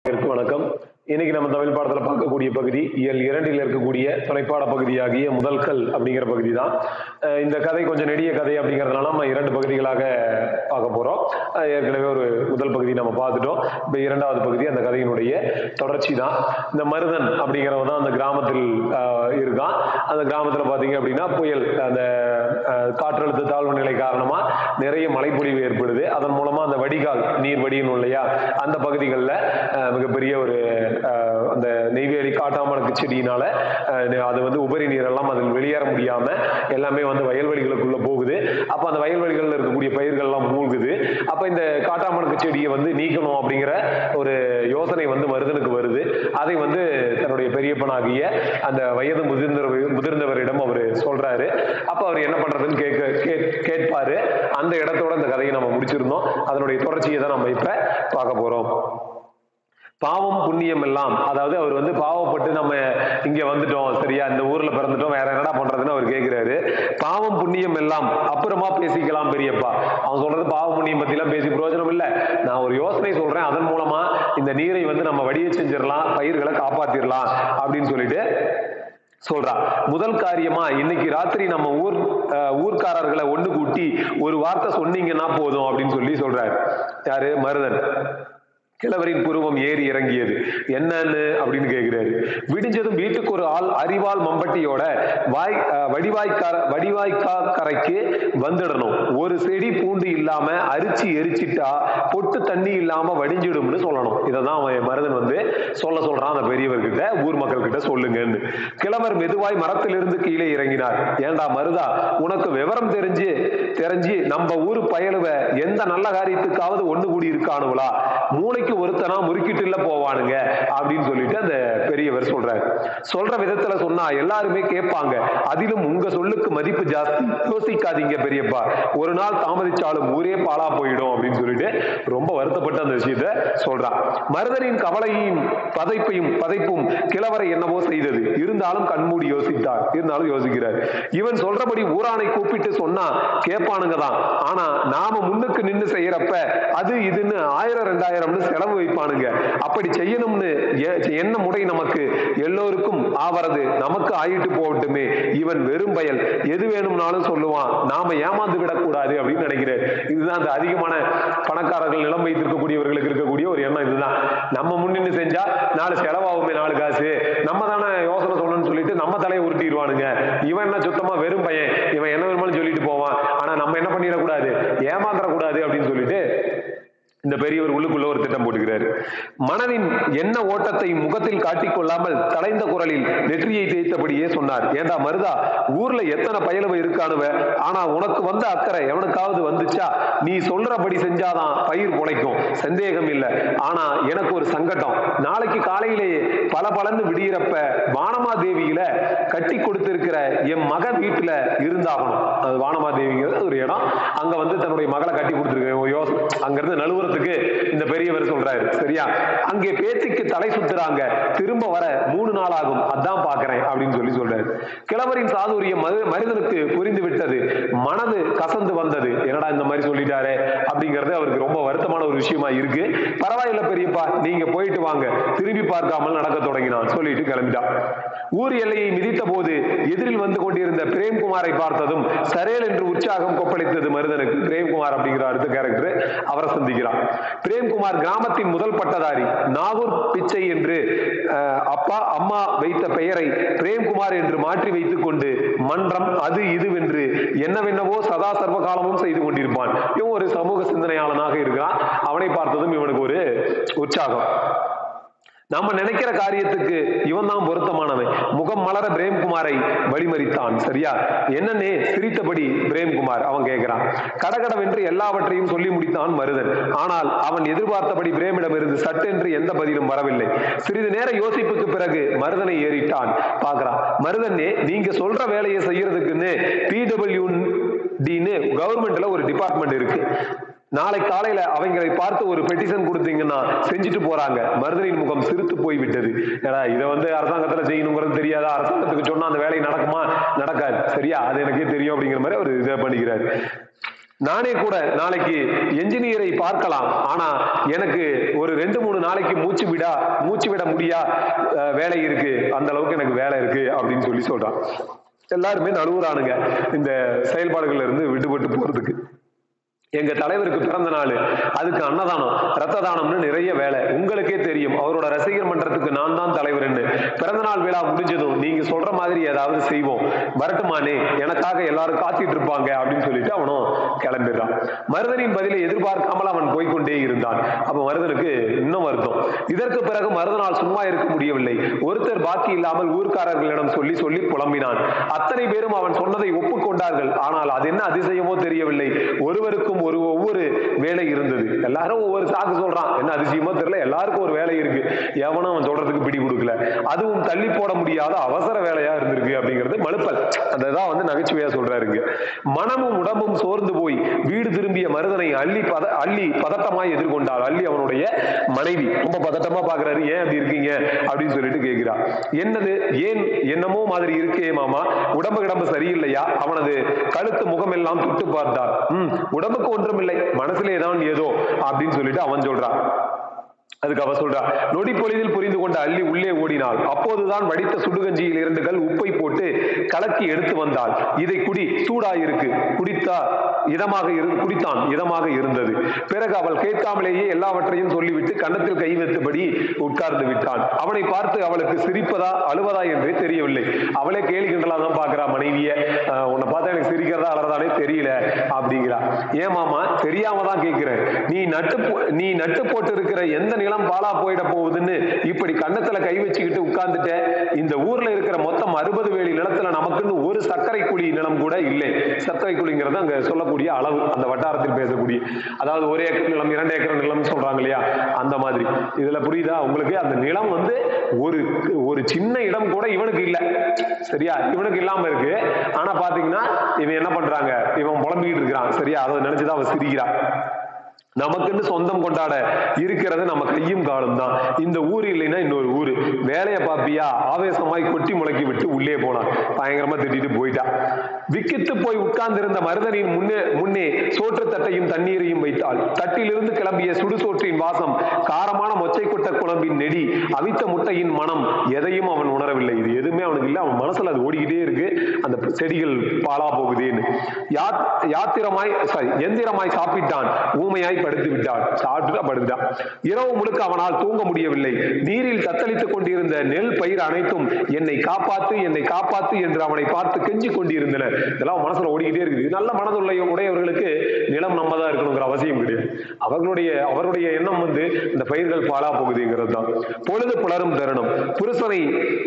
அனைவருக்கும் வணக்கம் இன்னைக்கு நம்ம தமிழ் பாடத்துல பார்க்கக்கூடிய பகுதி இயல் இரண்டில் இருக்கக்கூடிய துணைப்பாட பகுதியாகிய முதல் கல் அப்படிங்கிற பகுதி தான் அஹ் இந்த கதை கொஞ்சம் நெடிய கதை அப்படிங்கிறதுனால நம்ம இரண்டு பகுதிகளாக பார்க்க போறோம் அஹ் ஏற்கனவே ஒரு முதல் பகுதி நம்ம பார்த்துட்டோம் இப்போ இரண்டாவது பகுதி அந்த கதையினுடைய தொடர்ச்சி தான் இந்த மருதன் அப்படிங்கிறவன் தான் அந்த கிராமத்தில் அஹ், இருக்கான் அந்த கிராமத்துல பாத்தீங்க அப்படின்னா புயல் அந்த அஹ், காற்றழுத்த தாழ்வு நிலை காரணமா நிறைய மழைப்பொழிவு ஏற்படுது அதன் மூலமா அந்த வடிகால் நீர் வடியணும் இல்லையா அந்த பகுதிகளில் மிகப்பெரிய ஒரு அஹ், அந்த நெய்வேலி காட்டாமணக்கு செடியினால அஹ், அது வந்து உபரி நீரெல்லாம் அதில் வெளியேற முடியாம எல்லாமே வந்து வயல்வெளிகளுக்குள்ள போகுது அப்ப அந்த வயல்வெளிகளில் இருக்கக்கூடிய பயிர்கள்லாம் மூழ்குது அப்ப இந்த காட்டாமணக்கு செடியை வந்து நீக்கணும் அப்படிங்கிற ஒரு யோசனை வந்து மருதனுக்கு வருது அதை வந்து தன்னுடைய பெரியப்பனாகிய அந்த வயது முதிர்ந்தவர் முதிர்ந்தவரிடம் அவர் சொல்றாரு அப்ப அவர் என்ன பண்றதுன்னு கேட்க கேட்- கேட்பாரு அந்த இடத்தோட இந்த கதையை நம்ம முடிச்சிருந்தோம் அதனுடைய தொடர்ச்சியை தான் நம்ம இப்ப பார்க்க போறோம் பாவம் புண்ணியம் எல்லாம் அதாவது அவர் வந்து பாவப்பட்டு நம்ம இங்க வந்துட்டோம் சரியா இந்த ஊர்ல பிறந்துட்டோம் வேற என்னடா பண்றதுன்னு அவர் கேட்கிறாரு பாவம் புண்ணியம் எல்லாம் அப்புறமா பேசிக்கலாம் பெரியப்பா அவன் சொல்றது பாவம் புண்ணியம் பத்தி எல்லாம் பேசி பிரயோஜனம் இல்ல நான் ஒரு யோசனை சொல்றேன் அதன் மூலமா இந்த நீரை வந்து நம்ம வடிய செஞ்சிடலாம் பயிர்களை காப்பாத்திரலாம் அப்படின்னு சொல்லிட்டு சொல்றா முதல் காரியமா இன்னைக்கு ராத்திரி நம்ம ஊர் அஹ், ஊர்க்காரர்களை ஒண்ணு கூட்டி ஒரு வார்த்தை சொன்னீங்கன்னா போதும் அப்படின்னு சொல்லி சொல்றாரு யாரு மருதன் கிழவரின் புருவம் ஏறி இறங்கியது என்னன்னு அப்படின்னு கேட்கிறாரு விடிஞ்சதும் வீட்டுக்கு ஒரு ஆள் அறிவால் மம்பட்டியோட வாய் அஹ், வடிவாய்க்கார வடிவாய்க்கா கரைக்கு வந்துடணும் ஒரு செடி பூண்டு இல்லாம அரிச்சு எரிச்சிட்டா பொட்டு தண்ணி இல்லாம வடிஞ்சிடும்னு சொல்லணும் இதை தான் அவன் மருதன் வந்து சொல்ல சொல்றான் அந்த பெரியவர்கிட்ட ஊர் மக்கள் கிட்ட சொல்லுங்கன்னு கிழவர் மெதுவாய் மரத்திலிருந்து கீழே இறங்கினார் ஏண்டா மருதா உனக்கு விவரம் தெரிஞ்சு தெரிஞ்சு நம்ம ஊர் பயலுவ எந்த நல்ல காரியத்துக்காவது ஒண்ணு கூடி இருக்கானுங்களா மூளைக்கு ஒருத்தனா முறுக்கிட்டுல போவானுங்க அப்படின்னு சொல்லிட்டு அந்த பெரியவர் சொல்றாரு சொல்ற விதத்துல சொன்னா எல்லாருமே கேட்பாங்க அதிலும் உங்க சொல்லுக்கு மதிப்பு ஜாஸ்தி யோசிக்காதீங்க பெரியப்பா ஒரு நாள் தாமதிச்சாலும் ஊரே பாழா போயிடும் அப்படின்னு சொல்லிட்டு ரொம்ப வருத்தப்பட்ட அந்த விஷயத்த சொல்றான் மருதனின் கவலையும் பதைப்பையும் பதைப்பும் கிழவரை என்னவோ செய்தது இருந்தாலும் கண்மூடி யோசித்தார் இருந்தாலும் யோசிக்கிறார் இவன் சொல்றபடி ஊரானை கூப்பிட்டு சொன்னா கேட்பானுங்க தான் ஆனா நாம முன்னுக்கு நின்னு செய்யறப்ப அது இதுன்னு ஆயிரம் ரெண்டாயிரம்னு செலவு வைப்பானுங்க அப்படி செய்யணும்னு எ- என்ன முறை நமக்கு எல்லோருக்கும் ஆவறது நமக்கு ஆயிட்டு போகட்டுமே இவன் வெறும் பயல் எது வேணும்னாலும் சொல்லுவான் நாம ஏமாந்து விடக்கூடாது அப்படின்னு நினைக்கிறேன் இதுதான் அந்த அதிகமான பணக்காரர்கள் நிலம் வைத்திருக்கக்கூடியவர்களுக்கு இருக்கக்கூடிய ஒரு எண்ணம் இதுதான் நம்ம முன்னின்னு செஞ்சா நாலு செலவாகுமே நாலு காசு நம்ம தானே யோசனை சொல்லணும்னு சொல்லிட்டு நம்ம தலையை உருட்டிடுவானுங்க இவன் என்ன சுத்தமா வெறும் பையன் இவன் என்ன வேணுமாலும் சொல்லிட்டு போவான் ஆனா நம்ம என்ன பண்ணிடக்கூடாது ஏமாந்துடக்கூடாது அப்படின்னு சொல்லிட்டு இந்த பெரியவர் உள்ளுக்குள்ள ஒரு திட்டம் போட்டுக்கிறாரு மனதின் என்ன ஓட்டத்தை முகத்தில் காட்டிக் கொள்ளாமல் தலைந்த குரலில் நெற்றியை தேய்த்தபடியே சொன்னார் ஏண்டா மருதா ஊர்ல எத்தனை பயலுவ இருக்கானுவ ஆனா உனக்கு வந்த அக்கறை எவனுக்காவது வந்துச்சா நீ சொல்றபடி செஞ்சாதான் பயிர் பொழைக்கும் சந்தேகம் இல்லை ஆனா எனக்கு ஒரு சங்கடம் நாளைக்கு காலையிலேயே பல பலன்னு விடியிறப்ப வானமாதேவியில கட்டி கொடுத்திருக்கிற என் மக வீட்டுல இருந்தாகணும் அது வானமாதேவிங்கிறது ஒரு இடம் அங்க வந்து தன்னுடைய மகளை கட்டி கொடுத்துருக்க யோசனை அங்கிருந்து நழுவுறதுக்கு இந்த பெரியவர் சொல்றாரு சரியா அங்கே பேச்சுக்கு தலை சுத்துறாங்க திரும்ப வர மூணு நாள் ஆகும் அதான் பாக்குறேன் அப்படின்னு சொல்லி சொல்றாரு கிழவரின் சாதுரியம் மரு மருதனுக்கு புரிந்து விட்டது மனது கசந்து வந்தது என்னடா இந்த மாதிரி சொல்லிட்டாரே அப்படிங்கிறது அவருக்கு ரொம்ப வருத்தமான ஒரு விஷயமா இருக்கு பரவாயில்ல பெரியப்பா நீங்க போயிட்டு வாங்க திரும்பி பார்க்காமல் நடக்க தொடங்கினான் சொல்லிட்டு கிளம்பிட்டான் ஊர் எல்லையை மிதித்த போது எதிரில் வந்து கொண்டிருந்த பிரேம்குமாரை பார்த்ததும் சரேல் என்று உற்சாகம் கொப்பளித்தது மருதனுக்கு பிரேம்குமார் அப்படிங்கிற அடுத்த கேரக்டர் அவரை சந்திக்கிறான் பிரேம்குமார் கிராமத்தின் முதல் பட்டதாரி நாகூர் பிச்சை என்று அஹ், அப்பா அம்மா வைத்த பெயரை பிரேம்குமார் என்று மாற்றி வைத்துக் கொண்டு மன்றம் அது இதுவென்று என்னவென்னவோ சதா சர்வ காலமும் செய்து கொண்டிருப்பான் இவன் ஒரு சமூக சிந்தனையாளனாக இருக்கிறான் அவனை பார்த்ததும் இவனுக்கு ஒரு உற்சாகம் நம்ம நினைக்கிற காரியத்துக்கு இவன் தான் பொருத்தமானவன் முகம் மலர பிரேம்குமாரை வழிமறித்தான் சரியா என்னன்னே சிரித்தபடி பிரேம்குமார் அவன் கேட்கிறான் கடகடவென்று எல்லாவற்றையும் சொல்லி முடித்தான் மருதன் ஆனால் அவன் எதிர்பார்த்தபடி பிரேமிடமிருந்து சட்டென்று எந்த பதிலும் வரவில்லை சிறிது நேர யோசிப்புக்கு பிறகு மருதனை ஏறிட்டான் பார்க்கறான் மருதனே நீங்க சொல்ற வேலையை செய்யறதுக்குன்னு பிடபிள்யூ டின்னு கவர்மெண்ட்ல ஒரு டிபார்ட்மெண்ட் இருக்கு நாளை காலையில அவங்களை பார்த்து ஒரு பெட்டிஷன் கொடுத்தீங்கன்னா செஞ்சுட்டு போறாங்க மருதனின் முகம் சிரித்து போய் விட்டது ஏடா இதை வந்து அரசாங்கத்துல செய்யணுங்கிறது தெரியாதா அரசாங்கத்துக்கு சொன்னா அந்த வேலை நடக்குமா நடக்காது சரியா அது எனக்கே தெரியும் அப்படிங்கிற மாதிரி அவர் இதை பண்ணிக்கிறாரு நானே கூட நாளைக்கு என்ஜினியரை பார்க்கலாம் ஆனா எனக்கு ஒரு ரெண்டு மூணு நாளைக்கு மூச்சு விடா மூச்சு விட முடியா அஹ், வேலை இருக்கு அந்த அளவுக்கு எனக்கு வேலை இருக்கு அப்படின்னு சொல்லி சொல்றான் எல்லாருமே நழுவுறானுங்க இந்த செயல்பாடுகள்ல இருந்து விடுபட்டு போறதுக்கு எங்க தலைவருக்கு பிறந்த நாள் அதுக்கு அன்னதானம் ரத்த தானம்னு நிறைய வேலை உங்களுக்கே தெரியும் அவரோட ரசிகர் மன்றத்துக்கு நான் தான் தலைவர்னு பிறந்த நாள் விழா முடிஞ்சதும் நீங்க சொல்ற மாதிரி ஏதாவது செய்வோம் வரட்டுமானே எனக்காக எல்லாரும் காத்திட்டு இருப்பாங்க அப்படின்னு சொல்லிட்டு அவனும் கிளம்பிடுறான் மருதனின் பதிலை எதிர்பார்க்காமல் அவன் போய்க்கொண்டே இருந்தான் அப்ப மருதனுக்கு இன்னும் வருத்தம் இதற்கு பிறகு மருதனால் சும்மா இருக்க முடியவில்லை ஒருத்தர் பாக்கி இல்லாமல் ஊர்க்காரர்களிடம் சொல்லி சொல்லி புலம்பினான் அத்தனை பேரும் அவன் சொன்னதை ஒப்புக்கொண்டார்கள் ஆனால் அது என்ன அதிசயமோ தெரியவில்லை ஒருவருக்கும் ஒரு ஒவ்வொரு வேலை இருந்தது எல்லாரும் ஒவ்வொரு சாக்கு சொல்றான் என்ன அதிசயமோ தெரியல எல்லாருக்கும் ஒரு வேலை இருக்கு எவனும் அவன் சொல்றதுக்கு பிடி கொடுக்கல அதுவும் தள்ளி போட முடியாத அவசர வேலையா இருந்திருக்கு அப்படிங்கிறது மலுப்பல் அதான் வந்து நகைச்சுவையா சொல்றாருங்க மனமும் உடம்பும் சோர்ந்து போய் வீடு திரும்பிய மருதனை அள்ளி பத அள்ளி பதட்டமாய் எதிர்கொண்டாள் அள்ளி அவனுடைய மனைவி ரொம்ப பதட்டமா பாக்குறாரு ஏன் அப்படி இருக்கீங்க அப்படின்னு சொல்லிட்டு கேட்கிறா என்னது ஏன் என்னமோ மாதிரி இருக்கே மாமா உடம்பு கிடம்பு சரியில்லையா அவனது கழுத்து முகமெல்லாம் தொட்டு பார்த்தார் ம் உடம்புக்கு ஒன்றுமில்லை மனசுலே தான் ஏதோ அப்படின்னு சொல்லிட்டு அவன் சொல்றான் அதுக்கு அவ சொல்றா நொடி பொழுதில் புரிந்து கொண்ட அள்ளி உள்ளே ஓடினாள் அப்போதுதான் வடித்த சுடுகஞ்சியில் இரண்டு கல் உப்பை போட்டு கலக்கி எடுத்து வந்தாள் இதை குடி சூடாயிருக்கு குடித்தா இதமாக இரு குடித்தான் இதமாக இருந்தது பிறகு அவள் கேட்காமலேயே எல்லாவற்றையும் சொல்லிவிட்டு கன்னத்தில் கை வைத்தபடி உட்கார்ந்து விட்டான் அவனை பார்த்து அவளுக்கு சிரிப்பதா அழுவதா என்றே தெரியவில்லை அவளே கேலி கிண்டலா தான் பாக்குறா மனைவிய "அஹ், உன்னை பார்த்தா எனக்கு சிரிக்கிறதா அழறதானே தெரியல அப்படிங்கிறா ஏமாமா தெரியாம தான் கேட்கிறேன் நீ நட்டு போ- நீ நட்டு போட்டு இருக்கிற எந்த நிலம் பாலா போயிட போகுதுன்னு இப்படி கன்னத்துல கை வச்சுக்கிட்டு உட்கார்ந்துட்ட இந்த ஊர்ல இருக்கிற மொத்தம் அறுபது வேலி நிலத்துல நமக்குன்னு ஒரு சர்க்கரை குழி நிலம் கூட இல்லை சர்க்கரை குழிங்கிறது அங்க சொல்லக்கூடிய அளவு அந்த வட்டாரத்தில் பேசக்கூடிய அதாவது ஒரு ஏக்கர் நிலம் இரண்டு ஏக்கர் நிலம் சொல்றாங்க இல்லையா அந்த மாதிரி இதுல புரியுதா உங்களுக்கு அந்த நிலம் வந்து ஒரு ஒரு சின்ன இடம் கூட இவனுக்கு இல்ல சரியா இவனுக்கு இல்லாம இருக்கு ஆனா பாத்தீங்கன்னா இவன் என்ன பண்றாங்க இவன் புலம்பிக்கிட்டு இருக்கிறான் சரியா அதை நினைச்சுதான் அவன் சிரிக்கிறான் நமக்குன்னு சொந்தம் கொண்டாட இருக்கிறது நம்ம கையும் காலும் தான் இந்த ஊர் இல்லைன்னா இன்னொரு ஊரு வேலையை பாப்பியா ஆவேசமாய் கொட்டி முளைக்கி விட்டு உள்ளே போனான் பயங்கரமா திட்டிட்டு போயிட்டான் விக்கித்து போய் உட்கார்ந்திருந்த மருதனின் முன்னே முன்னே சோற்று தட்டையும் தண்ணீரையும் வைத்தாள் தட்டிலிருந்து கிளம்பிய சுடுசோற்றின் வாசம் காரமான மொச்சை கொட்ட குழம்பின் நெடி அவித்த முட்டையின் மனம் எதையும் அவன் உணரவில்லை இது எதுவுமே அவனுக்கு இல்லை அவன் மனசுல அது ஓடிக்கிட்டே இருக்கு அந்த செடிகள் பாலா போகுதேன்னு யாத் யாத்திரமாய் சாரி எந்திரமாய் சாப்பிட்டான் ஊமையாய் படுத்து விட்டான் சாப்பிட்டுட்டா படுத்துட்டான் இரவு முழுக்க அவனால் தூங்க முடியவில்லை நீரில் தத்தளித்துக் கொண்டிருந்த நெல் பயிர் அனைத்தும் என்னை காப்பாத்து என்னை காப்பாத்து என்று அவனை பார்த்து கெஞ்சி கொண்டிருந்தன இதெல்லாம் அவன் மனசுல ஓடிக்கிட்டே இருக்குது இது நல்ல மனதுள்ள உடையவர்களுக்கு நிலம் நம்ம தான் இருக்கணுங்கிற அவசியம் கிடையாது அவர்களுடைய அவருடைய எண்ணம் வந்து இந்த பயிர்கள் பாலா போகுதுங்கிறது தான் பொழுது புலரும் தருணம் புருஷனை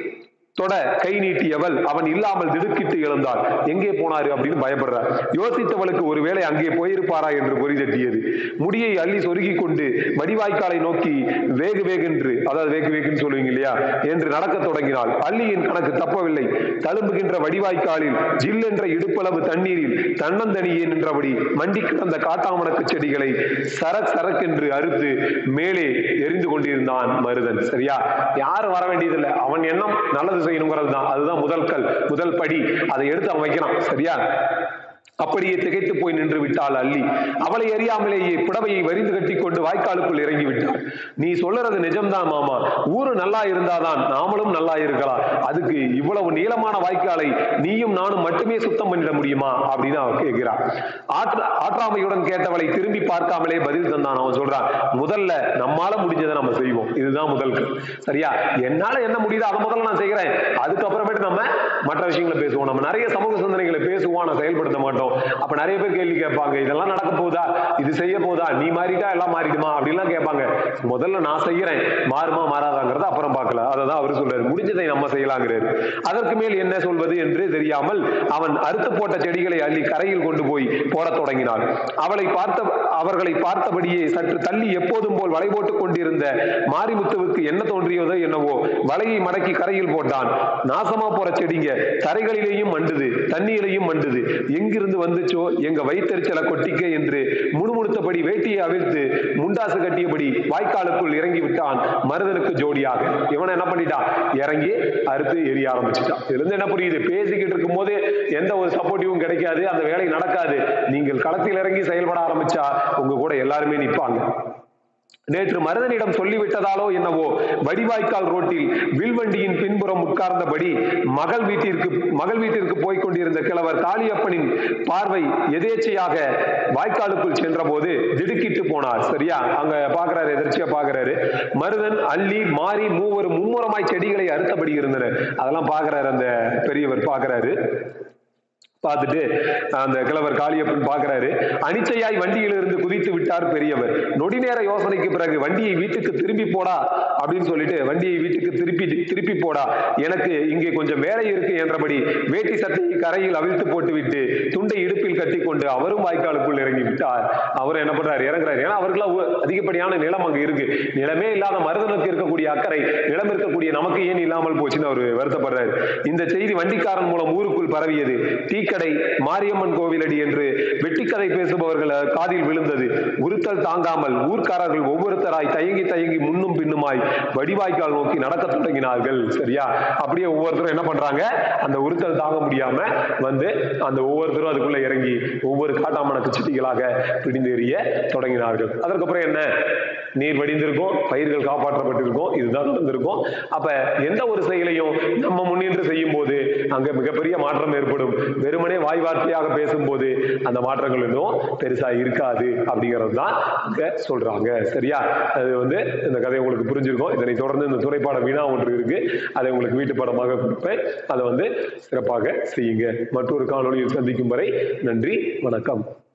தொட கை நீட்டியவள் அவன் இல்லாமல் திடுக்கிட்டு எழுந்தாள் எங்கே போனாரு அப்படின்னு பயப்படுறார் யோசித்தவளுக்கு ஒருவேளை அங்கே போயிருப்பாரா என்று பொறி தட்டியது முடியை அள்ளி சொருகி கொண்டு வடிவாய்க்காலை நோக்கி வேகு வேகென்று அதாவது வேகு வேகுன்னு சொல்லுவீங்க இல்லையா என்று நடக்கத் தொடங்கினாள் அள்ளியின் கணக்கு தப்பவில்லை தழும்புகின்ற வடிவாய்க்காலில் ஜில்லென்ற இடுப்பளவு தண்ணீரில் தன்னந்தனியே நின்றபடி மண்டி கிடந்த காட்டாமணக்கு செடிகளை சரக் சரக்கென்று அறுத்து மேலே எரிந்து கொண்டிருந்தான் மருதன் சரியா யாரும் வர வேண்டியதில்லை அவன் எண்ணம் நல்லது செய்யணுங்கிறது தான் அதுதான் முதல் கல் முதல் படி அதை எடுத்து அவன் வைக்கிறான் சரியா அப்படியே திகைத்து போய் நின்று விட்டாள் அள்ளி அவளை அறியாமலேயே புடவையை வரிந்து கட்டி கொண்டு வாய்க்காலுக்குள் இறங்கி விட்டாள் நீ சொல்றது நிஜம்தான் மாமா ஊரு நல்லா இருந்தாதான் நாமளும் நல்லா இருக்கலாம் அதுக்கு இவ்வளவு நீளமான வாய்க்காலை நீயும் நானும் மட்டுமே சுத்தம் பண்ணிட முடியுமா அப்படின்னு அவ கேட்கிறான் ஆற்ற ஆற்றாமையுடன் கேட்டவளை திரும்பி பார்க்காமலே பதில் தந்தான் அவன் சொல்றான் முதல்ல நம்மால முடிஞ்சதை நம்ம செய்வோம் இதுதான் முதல் கல். சரியா என்னால என்ன முடியுதோ அதை முதல்ல நான் செய்கிறேன் அதுக்கப்புறமேட்டு நம்ம மற்ற விஷயங்களை பேசுவோம் நம்ம நிறைய சமூக சிந்தனைகளை பேசுவோம் ஆனா செயல்படுத்த மாட்டோம் அப்ப நிறைய பேர் கேள்வி கேட்பாங்க இதெல்லாம் நடக்க போகுதா இது செய்ய போதா நீ மாறிட்டா எல்லாம் மாறிடுமா அப்படின்லாம் கேட்பாங்க முதல்ல நான் செய்யறேன் மாறுமா மாறாதாங்கிறத அப்புறம் பார்க்கல அதை தான் அவர் சொல்றாரு முடிஞ்சதை நம்ம செய்யலாங்கிறாரு அதற்கு மேல் என்ன சொல்வது என்று தெரியாமல் அவன் அறுத்து போட்ட செடிகளை அள்ளி கரையில் கொண்டு போய் போடத் தொடங்கினான் அவளை பார்த்த அவர்களை பார்த்தபடியே சற்று தள்ளி எப்போதும் போல் வலை போட்டுக் கொண்டிருந்த மாரிமுத்துவுக்கு என்ன தோன்றியதோ என்னவோ வலையை மடக்கி கரையில் போட்டான் நாசமா போற செடிங்க தரைகளிலேயும் மண்டுது தண்ணியிலையும் மண்டுது எங்கிருந்து எங்கிருந்து வந்துச்சோ எங்க வயிற்றுச்சலை கொட்டிக்க என்று முணுமுணுத்தபடி வேட்டியை அவிழ்த்து முண்டாசு கட்டியபடி வாய்க்காலுக்குள் இறங்கி விட்டான் மருதனுக்கு ஜோடியாக இவன் என்ன பண்ணிட்டான் இறங்கி அறுத்து எரிய ஆரம்பிச்சுட்டான் இதுல இருந்து என்ன புரியுது பேசிக்கிட்டு இருக்கும் போது எந்த ஒரு சப்போர்ட்டிவும் கிடைக்காது அந்த வேலை நடக்காது நீங்கள் களத்தில் இறங்கி செயல்பட ஆரம்பிச்சா உங்க கூட எல்லாருமே நிப்பாங்க நேற்று மருதனிடம் சொல்லிவிட்டதாலோ என்னவோ வடிவாய்க்கால் ரோட்டில் வில்வண்டியின் பின்புறம் உட்கார்ந்தபடி மகள் வீட்டிற்கு மகள் வீட்டிற்கு போய்க் கொண்டிருந்த கிழவர் காளியப்பனின் பார்வை எதேச்சையாக வாய்க்காலுக்குள் சென்றபோது திடுக்கிட்டு போனார் சரியா அங்க பாக்குறாரு எதிர்ச்சியா பாக்குறாரு மருதன் அள்ளி மாறி மூவர் மும்முரமாய் செடிகளை அறுத்தபடி இருந்தனர் அதெல்லாம் பாக்குறாரு அந்த பெரியவர் பாக்குறாரு பார்த்துட்டு அந்த கிழவர் காளியப்பன் பார்க்கிறாரு அனிச்சையாய் வண்டியிலிருந்து குதித்து விட்டார் பெரியவர் நொடி நேர யோசனைக்கு பிறகு வண்டியை வீட்டுக்கு திரும்பி போடா அப்படின்னு சொல்லிட்டு வண்டியை வீட்டுக்கு திருப்பி திருப்பி போடா எனக்கு இங்கே கொஞ்சம் வேலை இருக்கு என்றபடி வேட்டி சட்டையை கரையில் அவிழ்த்து போட்டுவிட்டு துண்டை இடுப்பில் கட்டி கொண்டு அவரும் வாய்க்காலுக்குள் இறங்கி விட்டார் அவர் என்ன பண்றாரு இறங்குறாரு ஏன்னா அவருக்குலாம் ஒ- அதிகப்படியான நிலம் அங்க இருக்கு நிலமே இல்லாத மருதனுக்கு இருக்கக்கூடிய அக்கறை நிலம் இருக்கக்கூடிய நமக்கு ஏன் இல்லாமல் போச்சுன்னு அவர் வருத்தப்படுறாரு இந்த செய்தி வண்டிக்காரன் மூலம் ஊருக்குள் பரவியது டீக்கடை மாரியம்மன் கோவிலடி என்று வெட்டிக்கதை பேசுபவர்கள் காதில் விழுந்தது உறுத்தல் தாங்காமல் ஊர்க்காரர்கள் ஒவ்வொருத்தராய் தயங்கி தயங்கி முன்னும் பின்னுமாய் வடிவாய்க்கால் நோக்கி நடக்கத் தொடங்கினார்கள் சரியா அப்படியே ஒவ்வொருத்தரும் என்ன பண்றாங்க அந்த உறுத்தல் தாங்க முடியாம வந்து அந்த ஒவ்வொருத்தரும் அதுக்குள்ள இறங்கி ஒவ்வொரு காட்டாமணக்கு செடிகளாக பிடிந்து எறிய தொடங்கினார்கள் அதற்கப்புறம் என்ன நீர் வடிந்திருக்கும் பயிர்கள் காப்பாற்றப்பட்டிருக்கும் இதுதான் நடந்திருக்கும் அப்ப எந்த ஒரு செயலையும் நம்ம முன்னின்று செய்யும் போது அங்க மிகப்பெரிய மாற்றம் ஏற்படும் வெறுமனே வாய் வார்த்தையாக பேசும்போது அந்த மாற்றங்கள் இன்னும் பெருசா இருக்காது அப்படிங்கிறது தான் இங்க சொல்றாங்க சரியா அது வந்து இந்த கதை உங்களுக்கு புரிஞ்சிருக்கும் இதனை தொடர்ந்து இந்த துறைப்பாட வினா ஒன்று இருக்கு அதை உங்களுக்கு வீட்டு பாடமாக கொடுப்பேன் அதை வந்து சிறப்பாக செய்யுங்க மற்றொரு காணொளியில் சந்திக்கும் வரை நன்றி வணக்கம்